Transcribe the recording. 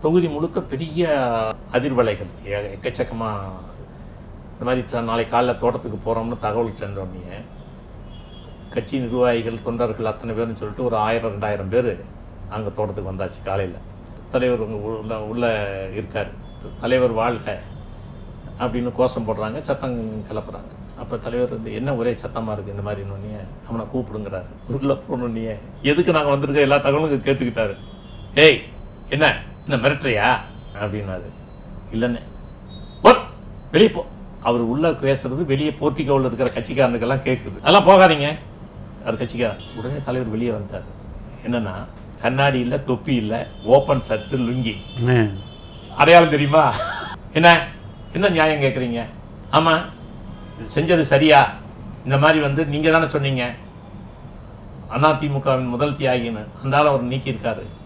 தொகுதி முழுக்க பெரிய அதிர்வலைகள் எ- எக்கச்சக்கமா இந்த மாதிரி ச- நாளை காலைல தோட்டத்துக்கு போகிறோம்னு தகவல் சென்றோடனே கட்சி நிர்வாகிகள் தொண்டர்கள் அத்தனை பேர்னு சொல்லிட்டு ஒரு ஆயிரம் ரெண்டாயிரம் பேர் அங்கே தோட்டத்துக்கு வந்தாச்சு காலையில் தலைவர் உங்க உள்ள உள்ள இருக்கார் தலைவர் வாழ்க அப்படின்னு கோஷம் போடுறாங்க சத்தம் கிளப்புறாங்க அப்போ தலைவர் வந்து என்ன ஒரே சத்தமாக இருக்குது இந்த மாதிரி நொன்னிய அவனை கூப்பிடுங்கிறாரு உள்ளே போனோடனே எதுக்கு நாங்கள் வந்திருக்க எல்லா தகவலும் கேட்டுக்கிட்டாரு ஏய் என்ன என்ன மிரட்டுறியா அப்படின்னாரு இல்லைன்னு போர் வெளியே போ அவர் உள்ள பேசுறது வெளியே போர்ட்டிகோவில் இருக்கிற கட்சிக்காரனுக்கெல்லாம் கேட்குது அதெல்லாம் போகாதீங்க அவர் கட்சிக்காரன் உடனே தலைவர் வெளியே வந்துட்டார் என்னன்னா கண்ணாடி இல்லை தொப்பி இல்லை ஓப்பன் சட்டு லுங்கி அடையாளம் தெரியுமா என்ன என்ன நியாயம் கேட்குறீங்க ஆமாம் செஞ்சது சரியா இந்த மாதிரி வந்து நீங்கள் தானே சொன்னீங்க அதிமுகவின் முதல் தியாகின்னு அந்த ஆள் அவர் நீக்கியிருக்காரு